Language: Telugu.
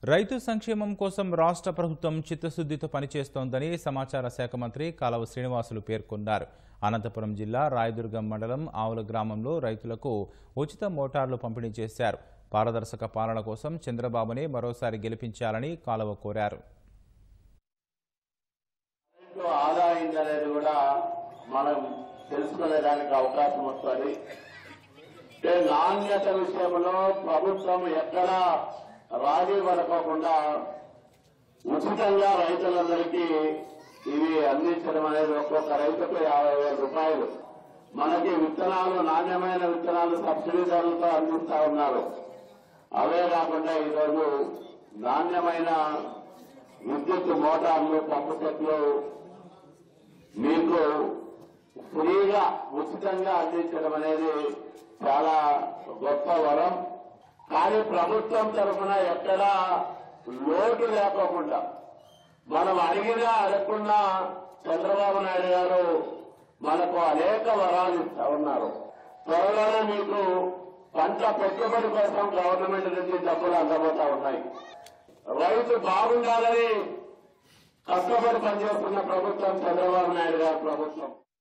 రైతు సంక్షేమం కోసం రాష్ట్ర ప్రభుత్వం చిత్తశుద్ధితో పనిచేస్తోందని సమాచార శాఖ మంత్రి కాలవ శ్రీనివాసులు పేర్కొన్నారు అనంతపురం జిల్లా రాయదుర్గం మండలం ఆవుల గ్రామంలో రైతులకు ఉచిత మోటార్లు పంపిణీ చేశారు పారదర్శక పాలన కోసం చంద్రబాబుని మరోసారి గెలిపించాలని కాలవ కోరారు రైతు ఆదా అయిందనేది కూడా మనం తెలుసుకునేదానికి అవకాశం వస్తుంది అంటే నాణ్యత విషయంలో ప్రభుత్వం ఎక్కడా రాజీ పడకోకుండా ఉచితంగా రైతులందరికీ ఇవి అందించడం అనేది ఒక్కొక్క రైతుకు యాభై వేల రూపాయలు మనకి విత్తనాలు నాణ్యమైన విత్తనాలు సబ్సిడీ ధరలతో అందిస్తా ఉన్నారు అవే కాకుండా ఈరోజు నాణ్యమైన విద్యుత్ మోటార్లు పంపు సెట్లు మీకు ఫ్రీగా ఉచితంగా అందించడం అనేది చాలా గొప్ప వరం కానీ ప్రభుత్వం తరఫున ఎక్కడా లోటు లేకోకుండా మనం అడిగినా అడగకుండా చంద్రబాబు నాయుడు గారు మనకు అనేక వరాలు ఇస్తా ఉన్నారు త్వరలోనే మీకు పంట పెట్టుబడి కోసం గవర్నమెంట్ నుంచి డబ్బులు అందబోతా ఉన్నాయి రైతు బాగుండాలని కష్టపడి పనిచేస్తున్న ప్రభుత్వం చంద్రబాబు నాయుడు గారి ప్రభుత్వం